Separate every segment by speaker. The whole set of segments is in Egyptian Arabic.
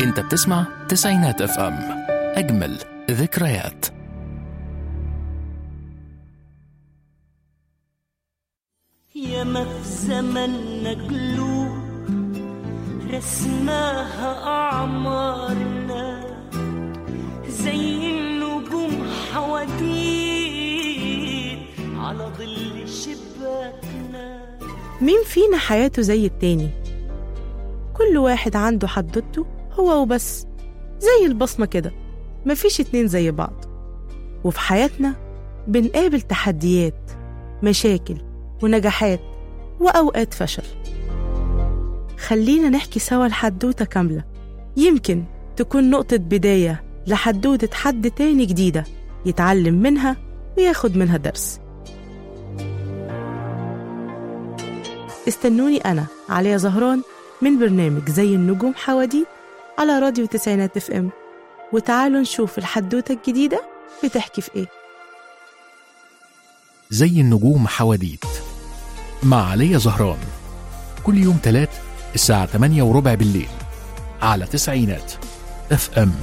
Speaker 1: انت بتسمع تسعينات اف ام اجمل ذكريات
Speaker 2: ياما في زمننا قلوب رسماها أعمارنا زي النجوم حواديت على ظل شباكنا
Speaker 3: مين فينا حياته زي التاني كل واحد عنده حدوته هو وبس زي البصمة كده مفيش اتنين زي بعض وفي حياتنا بنقابل تحديات مشاكل ونجاحات وأوقات فشل خلينا نحكي سوا الحدوتة كاملة يمكن تكون نقطة بداية لحدوتة حد تاني جديدة يتعلم منها وياخد منها درس استنوني أنا عليا زهران من برنامج زي النجوم حواديت على راديو تسعينات اف ام وتعالوا نشوف الحدوتة الجديدة بتحكي في ايه
Speaker 1: زي النجوم حواديت مع علي زهران كل يوم تلات الساعة 8 وربع بالليل على تسعينات اف ام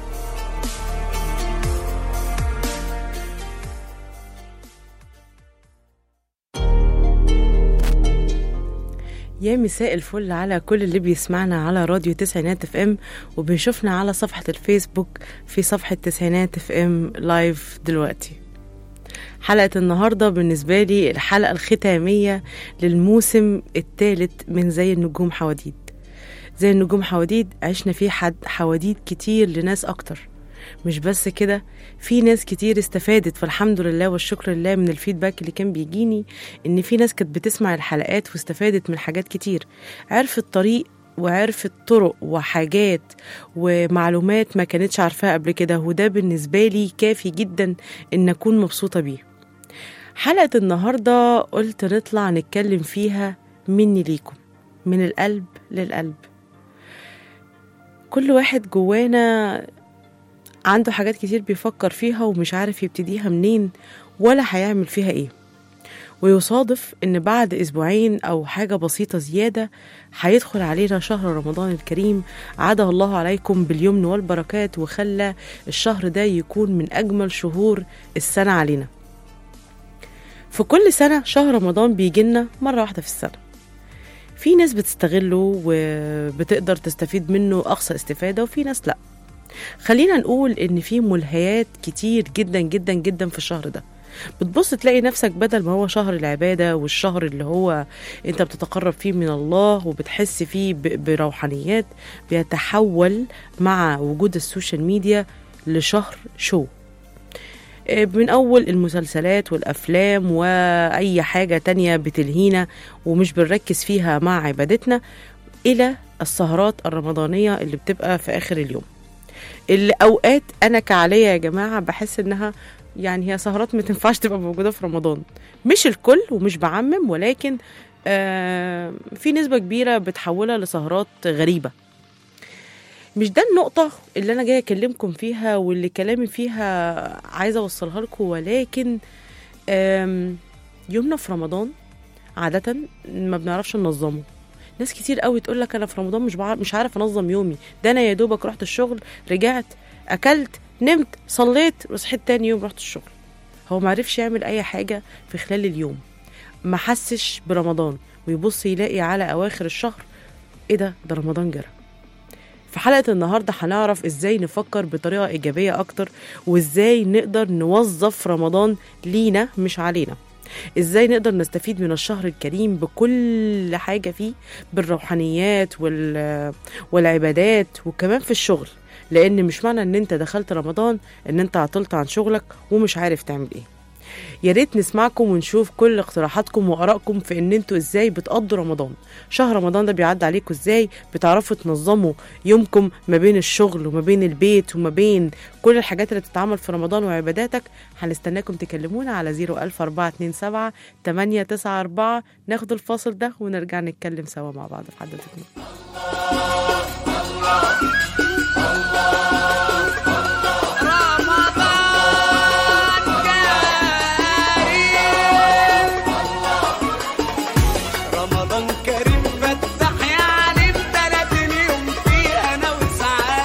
Speaker 3: يا مساء الفل على كل اللي بيسمعنا على راديو تسعينات اف ام وبيشوفنا على صفحة الفيسبوك في صفحة تسعينات اف ام لايف دلوقتي حلقة النهاردة بالنسبة لي الحلقة الختامية للموسم الثالث من زي النجوم حواديت زي النجوم حواديت عشنا فيه حد حواديت كتير لناس أكتر مش بس كده في ناس كتير استفادت فالحمد لله والشكر لله من الفيدباك اللي كان بيجيني ان في ناس كانت بتسمع الحلقات واستفادت من حاجات كتير عرفت طريق وعرفت طرق وحاجات ومعلومات ما كانتش عارفاها قبل كده وده بالنسبة لي كافي جدا ان اكون مبسوطة بيه حلقة النهاردة قلت نطلع نتكلم فيها مني ليكم من القلب للقلب كل واحد جوانا عنده حاجات كتير بيفكر فيها ومش عارف يبتديها منين ولا هيعمل فيها ايه ويصادف ان بعد اسبوعين او حاجة بسيطة زيادة هيدخل علينا شهر رمضان الكريم عاده الله عليكم باليمن والبركات وخلى الشهر ده يكون من اجمل شهور السنة علينا في كل سنة شهر رمضان بيجيلنا مرة واحدة في السنة في ناس بتستغله وبتقدر تستفيد منه أقصى استفادة وفي ناس لأ خلينا نقول ان في ملهيات كتير جدا جدا جدا في الشهر ده بتبص تلاقي نفسك بدل ما هو شهر العبادة والشهر اللي هو انت بتتقرب فيه من الله وبتحس فيه ب- بروحانيات بيتحول مع وجود السوشيال ميديا لشهر شو إيه، من أول المسلسلات والأفلام وأي حاجة تانية بتلهينا ومش بنركز فيها مع عبادتنا إلى السهرات الرمضانية اللي بتبقى في آخر اليوم اللي اوقات انا كعليا يا جماعه بحس انها يعني هي سهرات ما تنفعش تبقى موجوده في رمضان مش الكل ومش بعمم ولكن آه في نسبه كبيره بتحولها لسهرات غريبه مش ده النقطة اللي أنا جاية أكلمكم فيها واللي كلامي فيها عايزة أوصلها لكم ولكن آم، يومنا في رمضان عادة ما بنعرفش ننظمه ناس كتير قوي تقول لك انا في رمضان مش بعرف مش عارف انظم يومي ده انا يا دوبك رحت الشغل رجعت اكلت نمت صليت وصحيت تاني يوم رحت الشغل هو ما عرفش يعمل اي حاجه في خلال اليوم ما حسش برمضان ويبص يلاقي على اواخر الشهر ايه ده ده رمضان جرى في حلقة النهاردة هنعرف ازاي نفكر بطريقة ايجابية اكتر وازاي نقدر نوظف رمضان لينا مش علينا ازاي نقدر نستفيد من الشهر الكريم بكل حاجة فيه بالروحانيات وال... والعبادات وكمان في الشغل لان مش معنى ان انت دخلت رمضان ان انت عطلت عن شغلك ومش عارف تعمل ايه يا ريت نسمعكم ونشوف كل اقتراحاتكم وارائكم في ان انتوا ازاي بتقضوا رمضان شهر رمضان ده بيعدي عليكم ازاي بتعرفوا تنظموا يومكم ما بين الشغل وما بين البيت وما بين كل الحاجات اللي بتتعمل في رمضان وعباداتك هنستناكم تكلمونا على 01427 894 ناخد الفاصل ده ونرجع نتكلم سوا مع بعض في حدثتنا
Speaker 2: رمضان كريم فتح يا عليم تلاتين يوم فيه انا وسعاد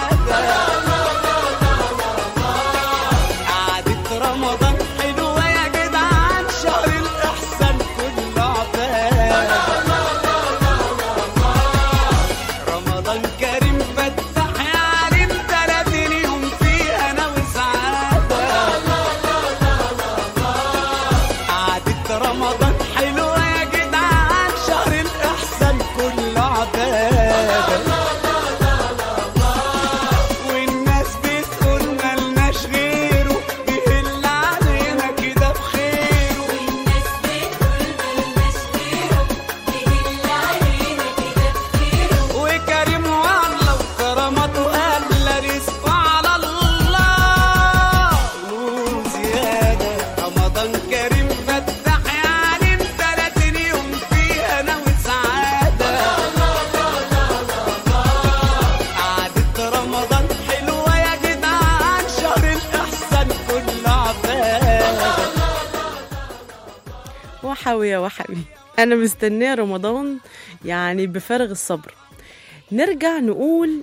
Speaker 3: وحوي يا وحوي انا مستنيه رمضان يعني بفارغ الصبر نرجع نقول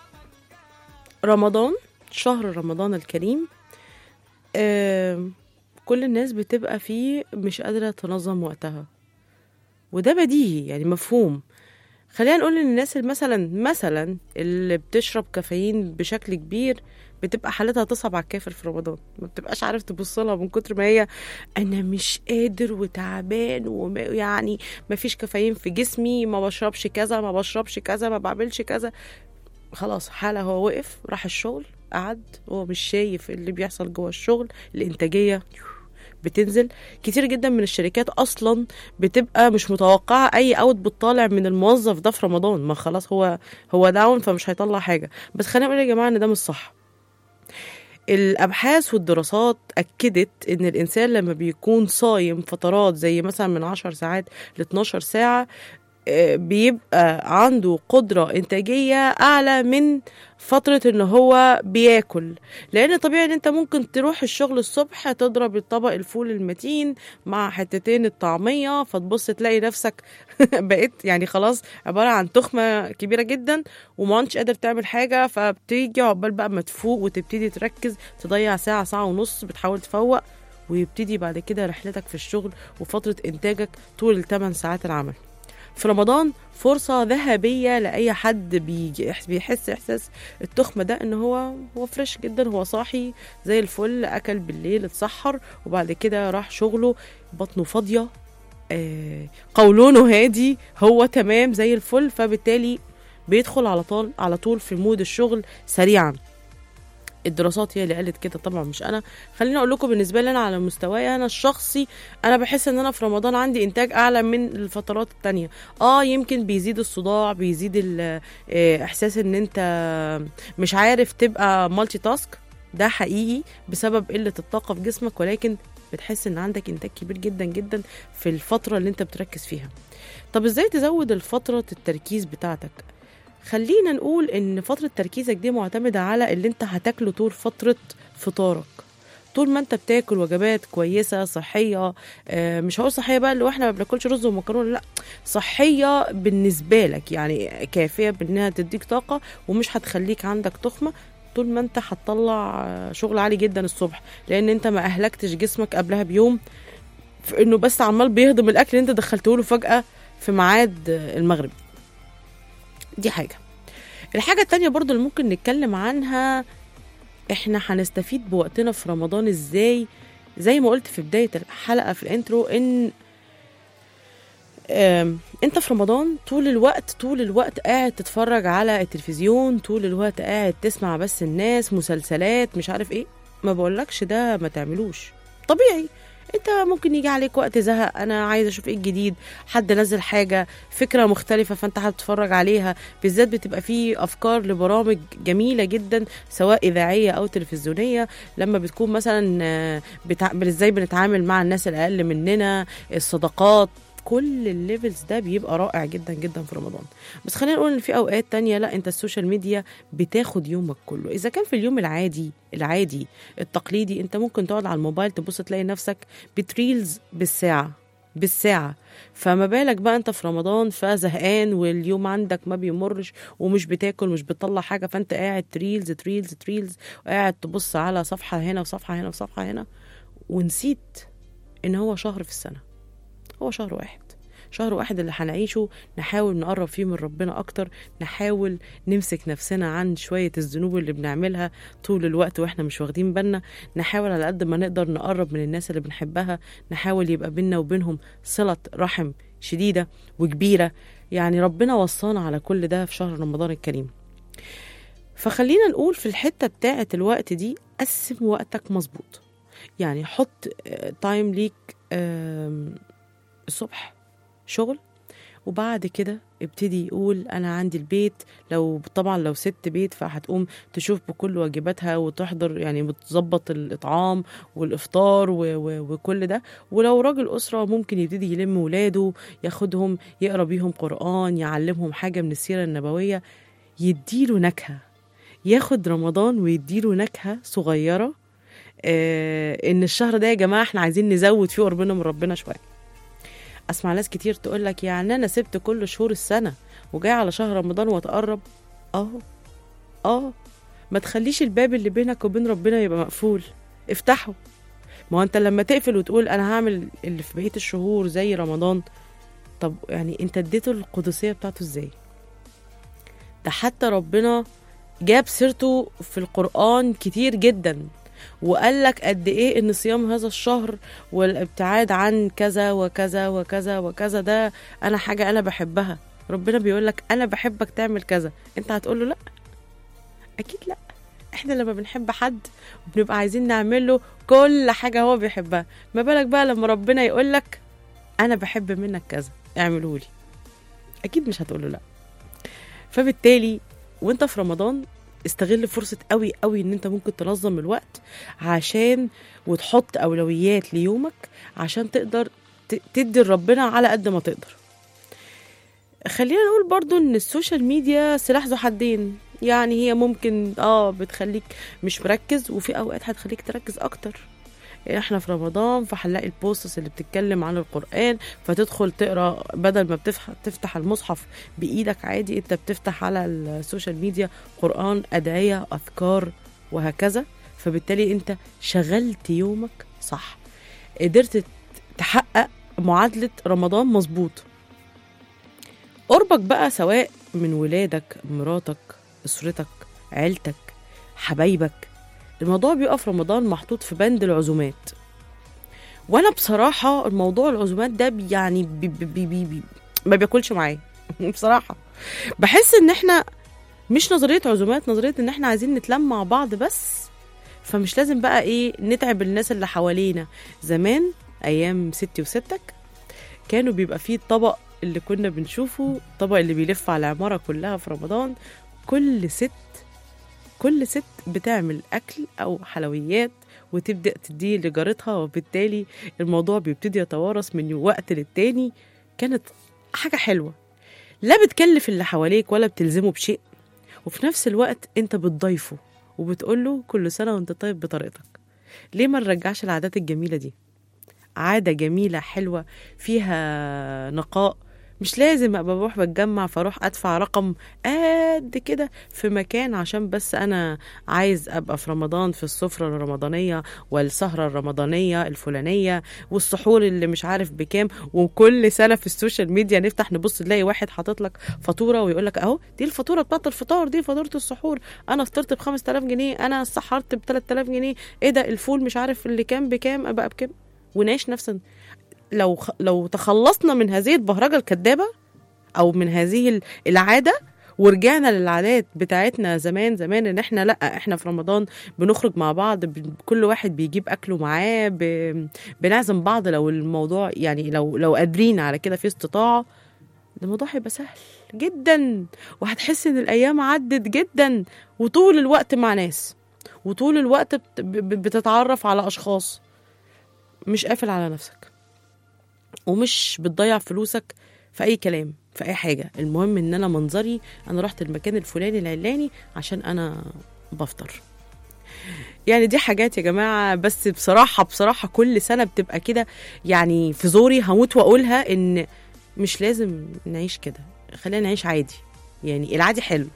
Speaker 3: رمضان شهر رمضان الكريم آم، كل الناس بتبقى فيه مش قادرة تنظم وقتها وده بديهي يعني مفهوم خلينا نقول ان الناس اللي مثلا مثلا اللي بتشرب كافيين بشكل كبير بتبقى حالتها تصعب على الكافر في رمضان ما بتبقاش عارف تبص لها من كتر ما هي انا مش قادر وتعبان ويعني ما فيش كافيين في جسمي ما بشربش كذا ما بشربش كذا ما بعملش كذا خلاص حالة هو وقف راح الشغل قعد هو مش شايف اللي بيحصل جوه الشغل الانتاجية بتنزل كتير جدا من الشركات اصلا بتبقى مش متوقعه اي اوت بتطالع من الموظف ده في رمضان ما خلاص هو هو داون فمش هيطلع حاجه بس خلينا نقول يا جماعه ان ده مش صح الابحاث والدراسات اكدت ان الانسان لما بيكون صايم فترات زي مثلا من 10 ساعات ل 12 ساعه آه، بيبقى عنده قدرة إنتاجية أعلى من فترة إن هو بياكل لأن طبيعي إن أنت ممكن تروح الشغل الصبح تضرب الطبق الفول المتين مع حتتين الطعمية فتبص تلاقي نفسك بقيت يعني خلاص عبارة عن تخمة كبيرة جدا وما انتش قادر تعمل حاجة فبتيجي عقبال بقى ما تفوق وتبتدي تركز تضيع ساعة ساعة ونص بتحاول تفوق ويبتدي بعد كده رحلتك في الشغل وفترة إنتاجك طول الثمان ساعات العمل في رمضان فرصة ذهبية لأي حد بيجي بيحس إحساس التخمة ده إن هو هو فريش جدا هو صاحي زي الفل أكل بالليل اتسحر وبعد كده راح شغله بطنه فاضية آه قولونه هادي هو تمام زي الفل فبالتالي بيدخل على طول على طول في مود الشغل سريعا الدراسات هي اللي قالت كده طبعا مش انا خليني اقول لكم بالنسبه لي انا على مستواي انا الشخصي انا بحس ان انا في رمضان عندي انتاج اعلى من الفترات التانية اه يمكن بيزيد الصداع بيزيد ال- آه، احساس ان انت مش عارف تبقى مالتي تاسك ده حقيقي بسبب قله الطاقه في جسمك ولكن بتحس ان عندك انتاج كبير جدا جدا في الفتره اللي انت بتركز فيها طب ازاي تزود الفتره التركيز بتاعتك خلينا نقول ان فتره تركيزك دي معتمده على اللي انت هتاكله طول فتره فطارك طول ما انت بتاكل وجبات كويسه صحيه آه، مش هقول صحيه بقى اللي هو احنا ما بناكلش رز ومكرونه لا صحيه بالنسبه لك يعني كافيه بانها تديك طاقه ومش هتخليك عندك تخمه طول ما انت هتطلع آه، شغل عالي جدا الصبح لان انت ما اهلكتش جسمك قبلها بيوم في انه بس عمال بيهضم الاكل اللي انت دخلته له فجاه في ميعاد آه، المغرب دي حاجه الحاجه التانية برضو اللي ممكن نتكلم عنها احنا هنستفيد بوقتنا في رمضان ازاي زي ما قلت في بدايه الحلقه في الانترو ان آم، انت في رمضان طول الوقت طول الوقت قاعد تتفرج على التلفزيون طول الوقت قاعد تسمع بس الناس مسلسلات مش عارف ايه ما بقولكش ده ما تعملوش طبيعي انت ممكن يجي عليك وقت زهق انا عايزه اشوف ايه الجديد حد نزل حاجه فكره مختلفه فانت هتتفرج عليها بالذات بتبقى فيه افكار لبرامج جميله جدا سواء اذاعيه او تلفزيونيه لما بتكون مثلا آه، بتع... ازاي بنتعامل مع الناس الاقل مننا الصداقات كل الليفلز ده بيبقى رائع جدا جدا في رمضان بس خلينا نقول ان في اوقات تانية لا انت السوشيال ميديا بتاخد يومك كله اذا كان في اليوم العادي العادي التقليدي انت ممكن تقعد على الموبايل تبص تلاقي نفسك بتريلز بالساعه بالساعة فما بالك بقى انت في رمضان فزهقان واليوم عندك ما بيمرش ومش بتاكل مش بتطلع حاجة فانت قاعد تريلز تريلز تريلز وقاعد تبص على صفحة هنا وصفحة هنا وصفحة هنا ونسيت ان هو شهر في السنة هو شهر واحد شهر واحد اللي هنعيشه نحاول نقرب فيه من ربنا اكتر نحاول نمسك نفسنا عن شوية الذنوب اللي بنعملها طول الوقت واحنا مش واخدين بالنا نحاول على قد ما نقدر نقرب من الناس اللي بنحبها نحاول يبقى بينا وبينهم صلة رحم شديدة وكبيرة يعني ربنا وصانا على كل ده في شهر رمضان الكريم فخلينا نقول في الحتة بتاعة الوقت دي قسم وقتك مظبوط يعني حط آه، تايم ليك آم، الصبح شغل وبعد كده ابتدي يقول انا عندي البيت لو طبعا لو ست بيت فهتقوم تشوف بكل واجباتها وتحضر يعني بتظبط الاطعام والافطار و و وكل ده ولو راجل اسره ممكن يبتدي يلم ولاده ياخدهم يقرا بيهم قران يعلمهم حاجه من السيره النبويه يديله نكهه ياخد رمضان ويديله نكهه صغيره آه ان الشهر ده يا جماعه احنا عايزين نزود فيه قربنا من ربنا شويه اسمع ناس كتير تقول لك يعني انا سبت كل شهور السنه وجاي على شهر رمضان واتقرب اه اه ما تخليش الباب اللي بينك وبين ربنا يبقى مقفول افتحه ما هو انت لما تقفل وتقول انا هعمل اللي في بقيه الشهور زي رمضان طب يعني انت اديته القدسيه بتاعته ازاي ده حتى ربنا جاب سيرته في القرآن كتير جدا وقال لك قد ايه ان صيام هذا الشهر والابتعاد عن كذا وكذا وكذا وكذا ده انا حاجة انا بحبها ربنا بيقول لك انا بحبك تعمل كذا انت هتقول له لا اكيد لا احنا لما بنحب حد بنبقى عايزين نعمل له كل حاجة هو بيحبها ما بالك بقى لما ربنا يقول لك انا بحب منك كذا اعمله لي اكيد مش هتقول له لا فبالتالي وانت في رمضان استغل فرصة قوي قوي ان انت ممكن تنظم الوقت عشان وتحط اولويات ليومك عشان تقدر ت- تدي لربنا على قد ما تقدر خلينا نقول برضو ان السوشيال ميديا سلاح ذو حدين يعني هي ممكن اه بتخليك مش مركز وفي اوقات هتخليك تركز اكتر احنا في رمضان فهنلاقي البوستس اللي بتتكلم عن القرآن فتدخل تقرا بدل ما بتفتح تفتح المصحف بايدك عادي انت بتفتح على السوشيال ميديا قرآن أدعية أذكار وهكذا فبالتالي انت شغلت يومك صح قدرت تحقق معادلة رمضان مظبوط قربك بقى سواء من ولادك مراتك أسرتك عيلتك حبايبك الموضوع بيبقى في رمضان محطوط في بند العزومات وانا بصراحه الموضوع العزومات ده بي- يعني بي بي بي بي بي ما بياكلش معايا بصراحه بحس ان احنا مش نظريه عزومات نظريه ان احنا عايزين نتلم مع بعض بس فمش لازم بقى ايه نتعب الناس اللي حوالينا زمان ايام ستي وستك كانوا بيبقى فيه الطبق اللي كنا بنشوفه الطبق اللي بيلف على العماره كلها في رمضان كل ست كل ست بتعمل اكل او حلويات وتبدا تديه لجارتها وبالتالي الموضوع بيبتدي يتوارث من وقت للتاني كانت حاجه حلوه لا بتكلف اللي حواليك ولا بتلزمه بشيء وفي نفس الوقت انت بتضيفه وبتقول له كل سنه وانت طيب بطريقتك ليه ما نرجعش العادات الجميله دي عاده جميله حلوه فيها نقاء مش لازم ابقى بروح بتجمع فاروح ادفع رقم قد كده في مكان عشان بس انا عايز ابقى في رمضان في السفره الرمضانيه والسهره الرمضانيه الفلانيه والسحور اللي مش عارف بكام وكل سنه في السوشيال ميديا نفتح نبص نلاقي واحد حاطط لك فاتوره ويقول لك اهو دي الفاتوره بتاعت الفطار دي فاتوره السحور انا فطرت ب 5000 جنيه انا سحرت ب 3000 جنيه ايه ده الفول مش عارف اللي كام بكام بقى بكام ونعيش نفس لو خ- لو تخلصنا من هذه البهرجه الكدابه او من هذه ال- العاده ورجعنا للعادات بتاعتنا زمان زمان ان احنا لا احنا في رمضان بنخرج مع بعض ب- كل واحد بيجيب اكله معاه ب- بنعزم بعض لو الموضوع يعني لو لو قادرين على كده في استطاعه الموضوع هيبقى سهل جدا وهتحس ان الايام عدت جدا وطول الوقت مع ناس وطول الوقت بت- ب- بتتعرف على اشخاص مش قافل على نفسك ومش بتضيع فلوسك في اي كلام في اي حاجه المهم ان انا منظري انا رحت المكان الفلاني العلاني عشان انا بفطر يعني دي حاجات يا جماعه بس بصراحه بصراحه كل سنه بتبقى كده يعني في زوري هموت واقولها ان مش لازم نعيش كده خلينا نعيش عادي يعني العادي حلو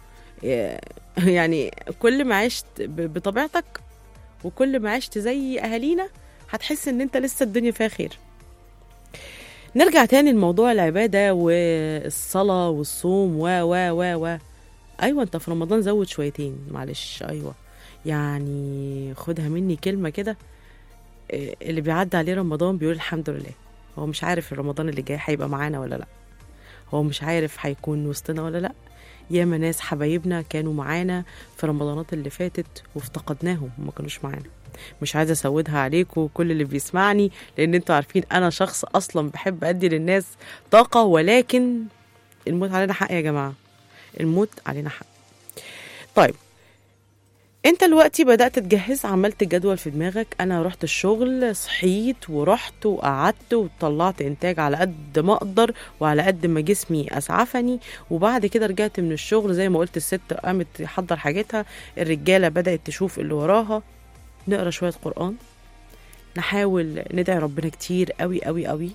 Speaker 3: يعني كل ما عشت ب- بطبيعتك وكل ما عشت زي اهالينا هتحس ان انت لسه الدنيا فيها خير نرجع تاني لموضوع العبادة والصلاة والصوم و و و و أيوة أنت في رمضان زود شويتين معلش أيوة يعني خدها مني كلمة كده إيه، اللي بيعدي عليه رمضان بيقول الحمد لله هو مش عارف الرمضان اللي جاي هيبقى معانا ولا لأ هو مش عارف هيكون وسطنا ولا لأ ياما ناس حبايبنا كانوا معانا في رمضانات اللي فاتت وافتقدناهم وما كانوش معانا مش عايزه اسودها عليكم كل اللي بيسمعني لان انتوا عارفين انا شخص اصلا بحب ادي للناس طاقه ولكن الموت علينا حق يا جماعه الموت علينا حق طيب انت دلوقتي بدات تجهز عملت جدول في دماغك انا رحت الشغل صحيت ورحت وقعدت وطلعت انتاج على قد ما اقدر وعلى قد ما جسمي اسعفني وبعد كده رجعت من الشغل زي ما قلت الست قامت تحضر حاجتها الرجاله بدات تشوف اللي وراها نقرا شويه قران نحاول ندعي ربنا كتير قوي قوي قوي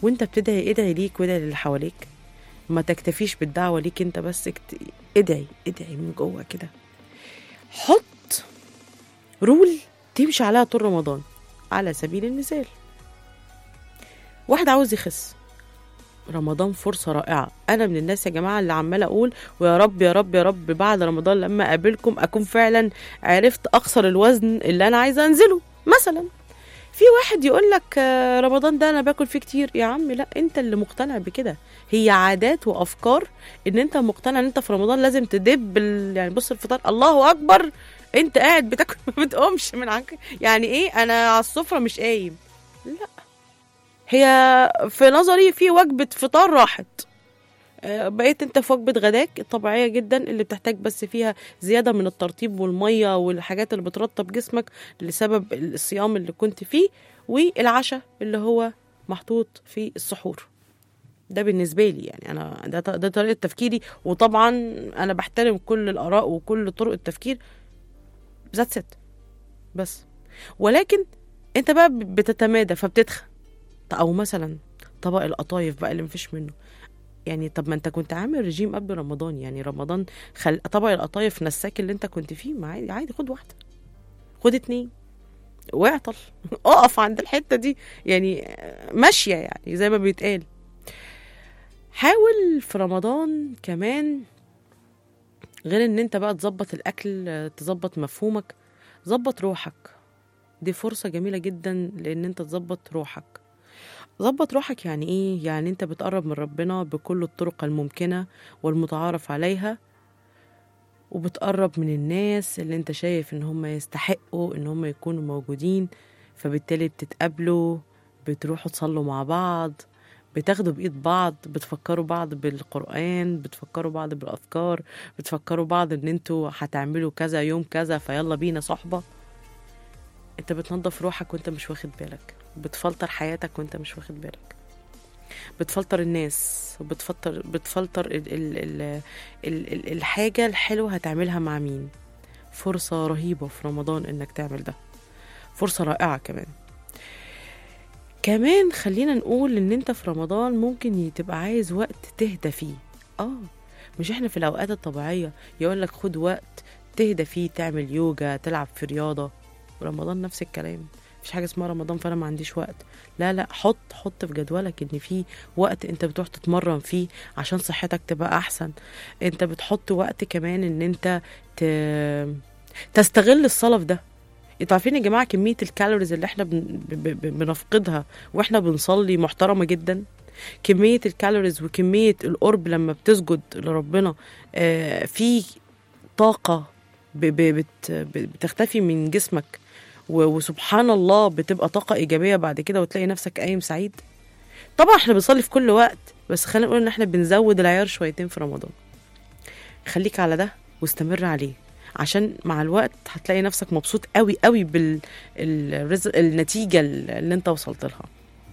Speaker 3: وانت بتدعي ادعي ليك وادعي للي حواليك ما تكتفيش بالدعوة ليك انت بس اكت... ادعي ادعي من جوه كده حط رول تمشي عليها طول رمضان على سبيل المثال واحد عاوز يخس رمضان فرصة رائعة أنا من الناس يا جماعة اللي عمالة أقول ويا رب يا رب يا رب بعد رمضان لما أقابلكم أكون فعلا عرفت أقصر الوزن اللي أنا عايزة أنزله مثلا في واحد يقول لك آه، رمضان ده انا باكل فيه كتير يا عم لا انت اللي مقتنع بكده هي عادات وافكار ان انت مقتنع ان انت في رمضان لازم تدب ال... يعني بص الفطار الله اكبر انت قاعد بتاكل ما بتقومش من عنك يعني ايه انا على السفره مش قايم لا هي في نظري في وجبه فطار راحت آه، بقيت انت في وجبه غداك الطبيعيه جدا اللي بتحتاج بس فيها زياده من الترطيب والميه والحاجات اللي بترطب جسمك لسبب الصيام اللي كنت فيه والعشاء اللي هو محطوط في السحور ده بالنسبه لي يعني انا ده ده طريقه تفكيري وطبعا انا بحترم كل الاراء وكل طرق التفكير ذات ست بس ولكن انت بقى بتتمادى فبتتخن او مثلا طبق القطايف بقى اللي مفيش منه يعني طب ما انت كنت عامل رجيم قبل رمضان يعني رمضان خل... طبق القطايف نساك اللي انت كنت فيه ما عادي عادي خد واحده خد اتنين واعطل اقف عند الحته دي يعني ماشيه يعني زي ما بيتقال حاول في رمضان كمان غير ان انت بقى تظبط الاكل تظبط مفهومك ظبط روحك دي فرصه جميله جدا لان انت تظبط روحك ظبط روحك يعني ايه يعني انت بتقرب من ربنا بكل الطرق الممكنه والمتعارف عليها وبتقرب من الناس اللي انت شايف ان هم يستحقوا ان هم يكونوا موجودين فبالتالي بتتقابلوا بتروحوا تصلوا مع بعض بتاخدوا بايد بعض بتفكروا بعض بالقران بتفكروا بعض بالاذكار بتفكروا بعض ان انتوا هتعملوا كذا يوم كذا فيلا بينا صحبه انت بتنظف روحك وانت مش واخد بالك بتفلتر حياتك وانت مش واخد بالك بتفلتر الناس وبتفلتر بتفلتر ال ال ال ال ال الحاجة الحلوة هتعملها مع مين فرصة رهيبة في رمضان انك تعمل ده فرصة رائعة كمان كمان خلينا نقول ان انت في رمضان ممكن تبقى عايز وقت تهدى فيه اه مش احنا في الاوقات الطبيعية يقول لك خد وقت تهدى فيه تعمل يوجا تلعب في رياضة رمضان نفس الكلام مفيش حاجه اسمها رمضان فانا ما عنديش وقت لا لا حط حط في جدولك ان في وقت انت بتروح تتمرن فيه عشان صحتك تبقى احسن انت بتحط وقت كمان ان انت ت... تستغل الصلاه في ده انتوا عارفين يا جماعه كميه الكالوريز اللي احنا بن... ب... ب... بنفقدها واحنا بنصلي محترمه جدا كميه الكالوريز وكميه القرب لما بتسجد لربنا آه في طاقه ب... ب... بت... بتختفي من جسمك و- وسبحان الله بتبقى طاقة إيجابية بعد كده وتلاقي نفسك قايم سعيد طبعا احنا بنصلي في كل وقت بس خلينا نقول ان احنا بنزود العيار شويتين في رمضان خليك على ده واستمر عليه عشان مع الوقت هتلاقي نفسك مبسوط قوي قوي بالنتيجة اللي انت وصلت لها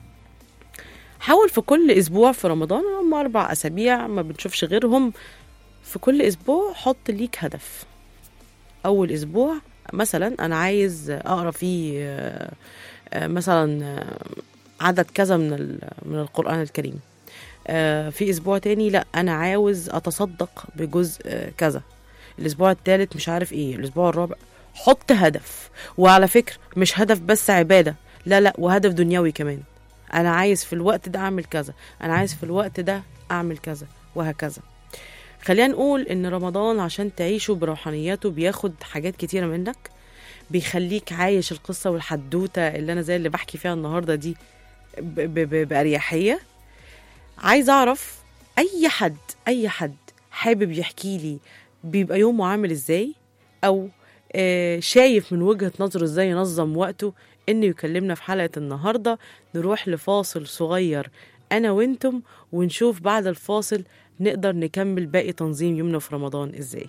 Speaker 3: حاول في كل اسبوع في رمضان هم اربع اسابيع ما بنشوفش غيرهم في كل اسبوع حط ليك هدف اول اسبوع مثلا انا عايز اقرا فيه آه، آه، مثلا آه، عدد كذا من ال- من القران الكريم آه، في اسبوع تاني لا انا عاوز اتصدق بجزء آه، كذا الاسبوع الثالث مش عارف ايه الاسبوع الرابع حط هدف وعلى فكره مش هدف بس عباده لا لا وهدف دنيوي كمان انا عايز في الوقت ده اعمل كذا انا عايز في الوقت ده اعمل كذا وهكذا خلينا نقول ان رمضان عشان تعيشه بروحانياته بياخد حاجات كتيره منك بيخليك عايش القصه والحدوته اللي انا زي اللي بحكي فيها النهارده دي ب- ب- ب- باريحيه عايز اعرف اي حد اي حد حابب يحكي لي بيبقى يومه عامل ازاي او آه، شايف من وجهة نظره ازاي ينظم وقته انه يكلمنا في حلقة النهاردة نروح لفاصل صغير انا وانتم ونشوف بعد الفاصل نقدر نكمل باقي تنظيم يومنا في رمضان ازاي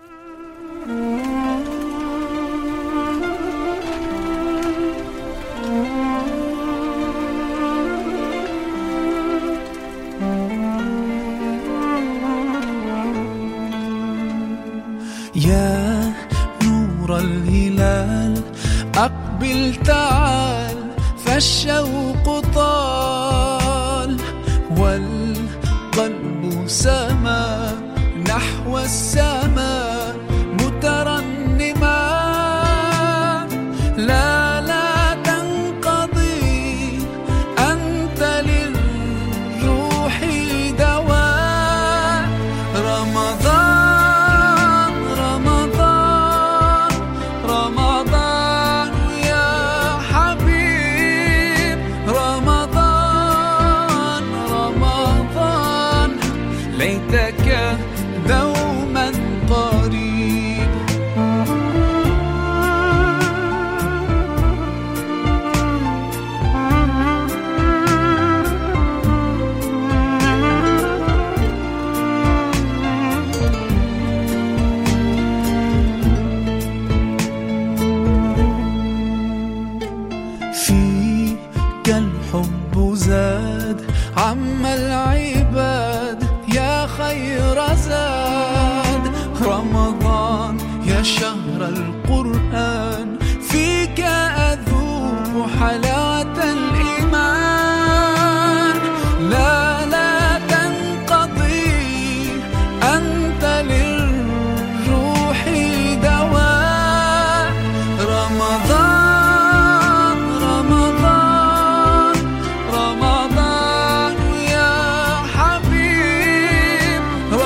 Speaker 4: يا نور الهلال أقبل تعال فالشوق طال سما نحو السماء مترنما لا لا تنقضي أنت للروح دواء رمضان رمضان رمضان يا حبيب رمضان رمضان ليتك دوما قريب فيك الحب زاد عم العباد يا خير زاد رمضان يا شهر القرآن فيك أذوق حلاوة الإيمان لا لا تنقضي أنت للروح دواء رمضان رمضان رمضان يا حبيب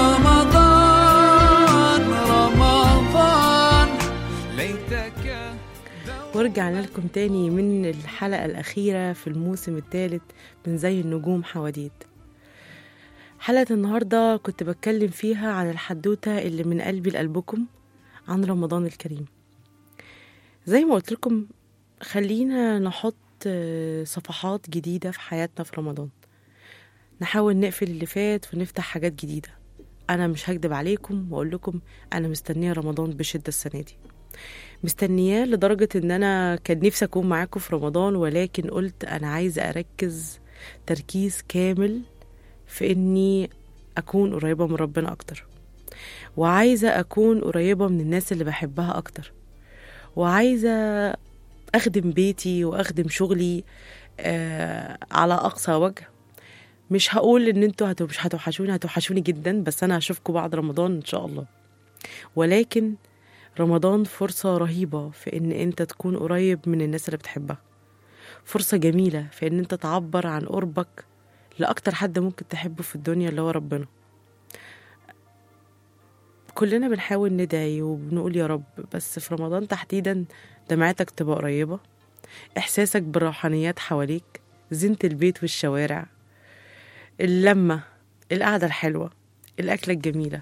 Speaker 4: رمضان رمضان ليتك
Speaker 3: ورجعنا لكم تاني من الحلقة الأخيرة في الموسم الثالث من زي النجوم حواديت حلقة النهاردة كنت بتكلم فيها عن الحدوتة اللي من قلبي لقلبكم عن رمضان الكريم زي ما قلت لكم خلينا نحط آه، صفحات جديدة في حياتنا في رمضان نحاول نقفل اللي فات ونفتح حاجات جديدة أنا مش هكدب عليكم وأقول لكم أنا مستنية رمضان بشدة السنة دي مستنياه لدرجة إن أنا كان نفسي أكون معاكم في رمضان ولكن قلت أنا عايزة أركز تركيز كامل في إني أكون قريبة من ربنا أكتر وعايزة أكون قريبة من الناس اللي بحبها أكتر وعايزة أخدم بيتي وأخدم شغلي آه على أقصى وجه مش هقول إن انتوا هتو مش هتوحشوني هتوحشوني جدا بس أنا هشوفكم بعد رمضان إن شاء الله ولكن رمضان فرصة رهيبة في إن أنت تكون قريب من الناس اللي بتحبها فرصة جميلة في إن أنت تعبر عن قربك لأكتر حد ممكن تحبه في الدنيا اللي هو ربنا كلنا بنحاول ندعي وبنقول يا رب بس في رمضان تحديدا دمعتك تبقى قريبة إحساسك بالروحانيات حواليك زينة البيت والشوارع اللمة القعدة الحلوة الأكلة الجميلة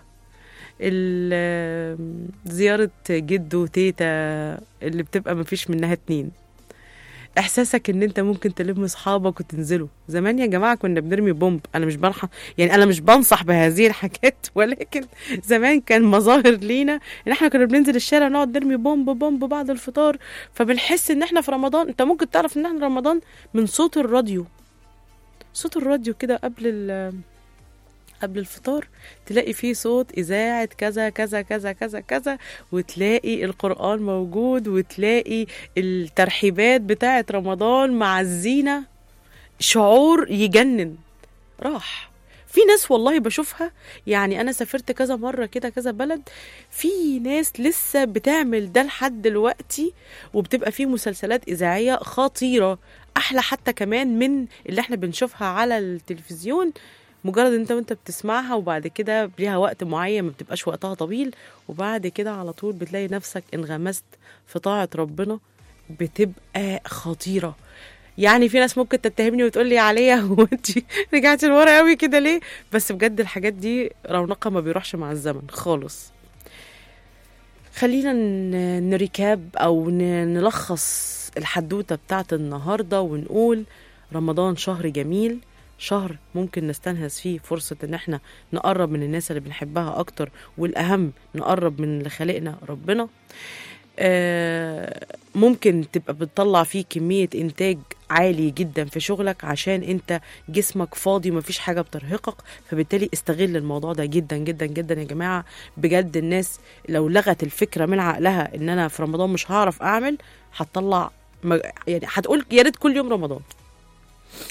Speaker 3: ال- زيارة جد وتيتا اللي بتبقى مفيش منها اتنين احساسك ان انت ممكن تلم اصحابك وتنزلوا زمان يا جماعه كنا بنرمي بومب انا مش بنح يعني انا مش بنصح بهذه الحاجات ولكن زمان كان مظاهر لينا ان احنا كنا بننزل الشارع نقعد نرمي بومب بومب بعد الفطار فبنحس ان احنا في رمضان انت ممكن تعرف ان احنا رمضان من صوت الراديو صوت الراديو كده قبل ال قبل الفطار تلاقي فيه صوت إذاعة كذا كذا كذا كذا كذا وتلاقي القرآن موجود وتلاقي الترحيبات بتاعة رمضان مع الزينة شعور يجنن راح في ناس والله بشوفها يعني أنا سافرت كذا مرة كده كذا بلد في ناس لسه بتعمل ده لحد دلوقتي وبتبقى في مسلسلات إذاعية خطيرة أحلى حتى كمان من اللي احنا بنشوفها على التلفزيون مجرد انت وانت بتسمعها وبعد كده ليها وقت معين ما بتبقاش وقتها طويل وبعد كده على طول بتلاقي نفسك انغمست في طاعة ربنا بتبقى خطيرة يعني في ناس ممكن تتهمني وتقول لي عليا هو انت رجعتي لورا قوي كده ليه بس بجد الحاجات دي رونقها ما بيروحش مع الزمن خالص خلينا ن- نريكاب او ن- نلخص الحدوته بتاعت النهارده ونقول رمضان شهر جميل شهر ممكن نستنهز فيه فرصة ان احنا نقرب من الناس اللي بنحبها اكتر والاهم نقرب من اللي خلقنا ربنا آه، ممكن تبقى بتطلع فيه كمية إنتاج عالي جدا في شغلك عشان أنت جسمك فاضي مفيش حاجة بترهقك فبالتالي استغل الموضوع ده جدا جدا جدا يا جماعة بجد الناس لو لغت الفكرة من عقلها إن أنا في رمضان مش هعرف أعمل هتطلع م- يعني هتقول يا ريت كل يوم رمضان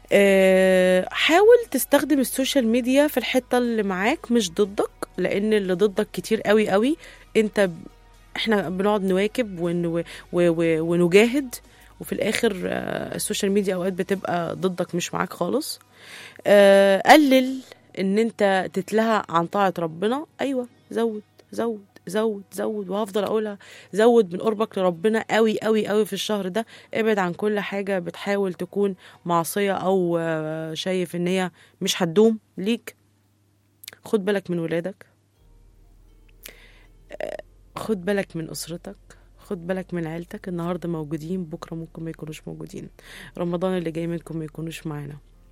Speaker 3: آه، حاول تستخدم السوشيال ميديا في الحته اللي معاك مش ضدك لان اللي ضدك كتير قوي قوي انت ب- احنا بنقعد نواكب ون و و و ونجاهد وفي الاخر آه، السوشيال ميديا اوقات بتبقى ضدك مش معاك خالص آه، قلل ان انت تتلهى عن طاعه ربنا ايوه زود زود زود زود وهفضل اقولها زود من قربك لربنا قوي قوي قوي في الشهر ده ابعد عن كل حاجه بتحاول تكون معصيه او آه، شايف ان هي مش هتدوم ليك خد بالك من ولادك آه، خد بالك من اسرتك خد بالك من عيلتك النهارده موجودين بكره ممكن ما يكونوش موجودين رمضان اللي جاي منكم ما يكونوش معانا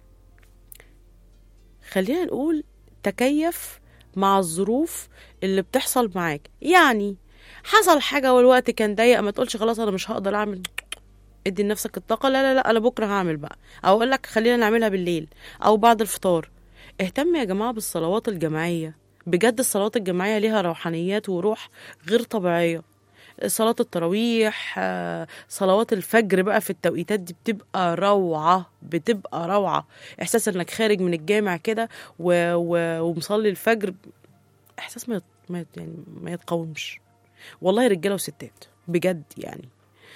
Speaker 3: خلينا نقول تكيف مع الظروف اللي بتحصل معاك يعني حصل حاجه والوقت كان ضيق ما تقولش خلاص انا مش هقدر اعمل ادي لنفسك الطاقه لا لا لا انا بكره هعمل بقى او اقول لك خلينا نعملها بالليل او بعد الفطار اهتم يا جماعه بالصلوات الجماعيه بجد الصلوات الجماعيه ليها روحانيات وروح غير طبيعيه صلاة التراويح آه، صلوات الفجر بقى في التوقيتات دي بتبقى روعة بتبقى روعة إحساس إنك خارج من الجامع كده و... و... ومصلي الفجر إحساس ما, يت... ما يت... يعني ما يتقاومش والله رجالة وستات بجد يعني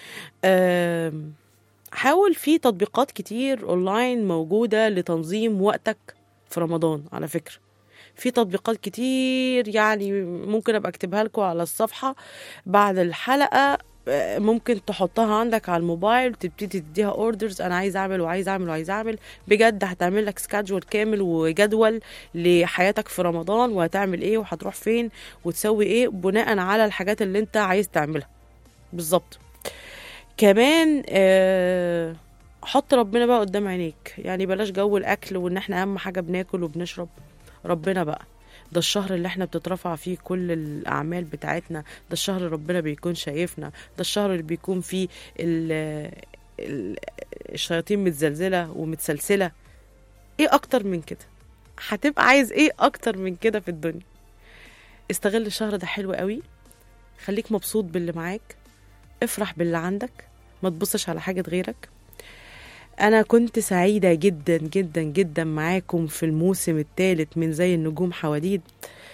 Speaker 3: آم، حاول في تطبيقات كتير اونلاين موجودة لتنظيم وقتك في رمضان على فكرة في تطبيقات كتير يعني ممكن ابقى اكتبها لكم على الصفحة بعد الحلقة آه، ممكن تحطها عندك على الموبايل وتبتدي تديها اوردرز انا عايز اعمل وعايز اعمل وعايز اعمل بجد هتعمل لك سكادجول كامل وجدول لحياتك في رمضان وهتعمل ايه وهتروح فين وتسوي ايه بناء على الحاجات اللي انت عايز تعملها بالظبط كمان آه، حط ربنا بقى قدام عينيك يعني بلاش جو الاكل وان احنا اهم حاجه بناكل وبنشرب ربنا بقى ده الشهر اللي احنا بتترفع فيه كل الاعمال بتاعتنا ده الشهر اللي ربنا بيكون شايفنا ده الشهر اللي بيكون فيه ال- ال- الشياطين متزلزله ومتسلسله ايه اكتر من كده هتبقى عايز ايه اكتر من كده في الدنيا استغل الشهر ده حلو قوي خليك مبسوط باللي معاك افرح باللي عندك ما تبصش على حاجة غيرك أنا كنت سعيدة جدا جدا جدا معاكم في الموسم الثالث من زي النجوم حواديت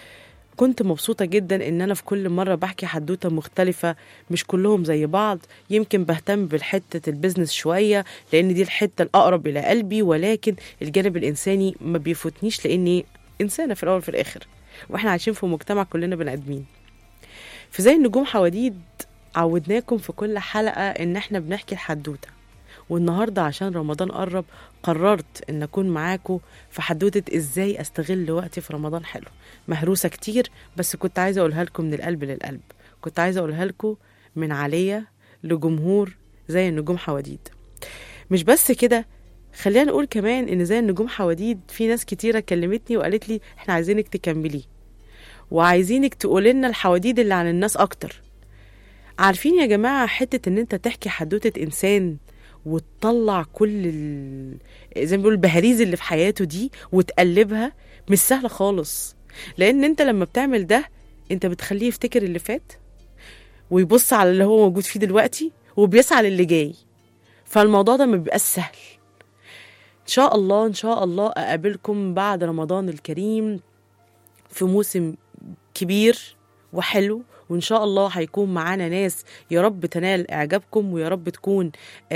Speaker 3: كنت مبسوطة جدا إن أنا في كل مرة بحكي حدوتة مختلفة مش كلهم زي بعض يمكن بهتم بالحتة البيزنس شوية لأن دي الحتة الأقرب إلى قلبي ولكن الجانب الإنساني ما بيفوتنيش لأني إنسانة في الأول وفي الآخر وإحنا عايشين في مجتمع كلنا بني آدمين في زي النجوم حواديد عودناكم في كل حلقة إن إحنا بنحكي الحدوتة والنهاردة عشان رمضان قرب قررت إن أكون معاكم في حدوتة إزاي أستغل وقتي في رمضان حلو مهروسة كتير بس كنت عايزة أقولها لكم من القلب للقلب كنت عايزة أقولها لكم من عليا لجمهور زي النجوم حواديد مش بس كده خلينا نقول كمان ان زي النجوم حواديد في ناس كتيره كلمتني وقالت لي احنا عايزينك تكمليه وعايزينك تقولي لنا الحواديد اللي عن الناس اكتر عارفين يا جماعه حته ان انت تحكي حدوته انسان وتطلع كل ال... زي ما بيقولوا البهاريز اللي في حياته دي وتقلبها مش سهله خالص لان انت لما بتعمل ده انت بتخليه يفتكر اللي فات ويبص على اللي هو موجود فيه دلوقتي وبيسعى للي جاي فالموضوع ده ما بيبقاش سهل ان شاء الله ان شاء الله اقابلكم بعد رمضان الكريم في موسم كبير وحلو وان شاء الله هيكون معانا ناس يا رب تنال اعجابكم ويا رب تكون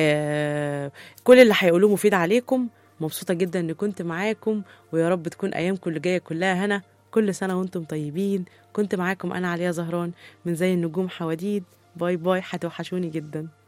Speaker 3: آه كل اللي هيقولوه مفيد عليكم مبسوطه جدا اني كنت معاكم ويا رب تكون ايامكم اللي جايه كلها هنا كل سنه وانتم طيبين كنت معاكم انا عليا زهران من زي النجوم حواديد باي باي هتوحشوني جدا